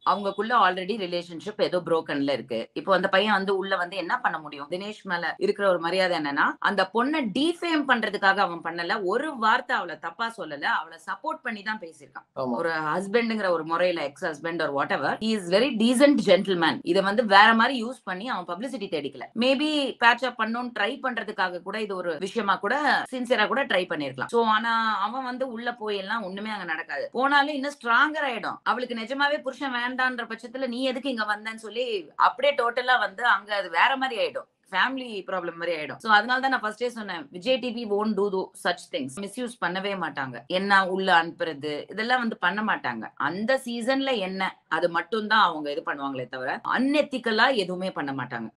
அவங்களுக்குள்ள already relationship ஏதோ புரோக்கன்ல இருக்கு இப்போ அந்த பையன் வந்து உள்ள வந்து என்ன பண்ண முடியும் தினேஷ் மேல இருக்கிற ஒரு மரியாதை என்னன்னா அந்த பொண்ணை டிஃபேம் பண்றதுக்காக அவன் பண்ணல ஒரு வார்த்தை அவளை தப்பா சொல்லல அவளை சப்போர்ட் பண்ணி தான் பேசியிருக்கான் ஆமா ஒரு ஹஸ்பண்ட்ங்கிற ஒரு முறையில எக்ஸ் ஹஸ்பண்ட் ஒரு whatever is very decent gentleman இதை வந்து வேற மாதிரி யூஸ் பண்ணி அவன் பப்ளிசிட்டி தேடிக்கல மேபி பேட்ச் அப் பண்ணணும்னு ட்ரை பண்றதுக்காக கூட இது ஒரு விஷயமா கூட சின்சியரா கூட ட்ரை பண்ணிருக்கலாம் சோ ஆனா அவன் வந்து உள்ள போய் எல்லாம் ஒண்ணுமே அங்க நடக்காது போனாலும் இன்னும் ஸ்ட்ராங்கர் ஆயிடும் அவளுக்கு நிஜமாவே புருஷன் வேண்டான்ற பட்சத்துல நீ எதுக்கு இங்க வந்தேன்னு சொல்லி அப்படியே டோட்டலா வந்து அங்க அது வேற மாதிரி ஆயிடும் ஃபேமிலி ப்ராப்ளம் மாதிரி ஆயிடும் சோ அதனால தான் நான் ஃபர்ஸ்டே சொன்னேன் Vijay TV own to do such things misuse பண்ணவே மாட்டாங்க என்ன உள்ள அனுப்புறது இதெல்லாம் வந்து பண்ண மாட்டாங்க அந்த சீசன்ல என்ன அது மட்டும் தான் அவங்க இது பண்ணுவாங்களே தவிர அன்எத்திக்கலா எதுவுமே பண்ண மாட்டாங்க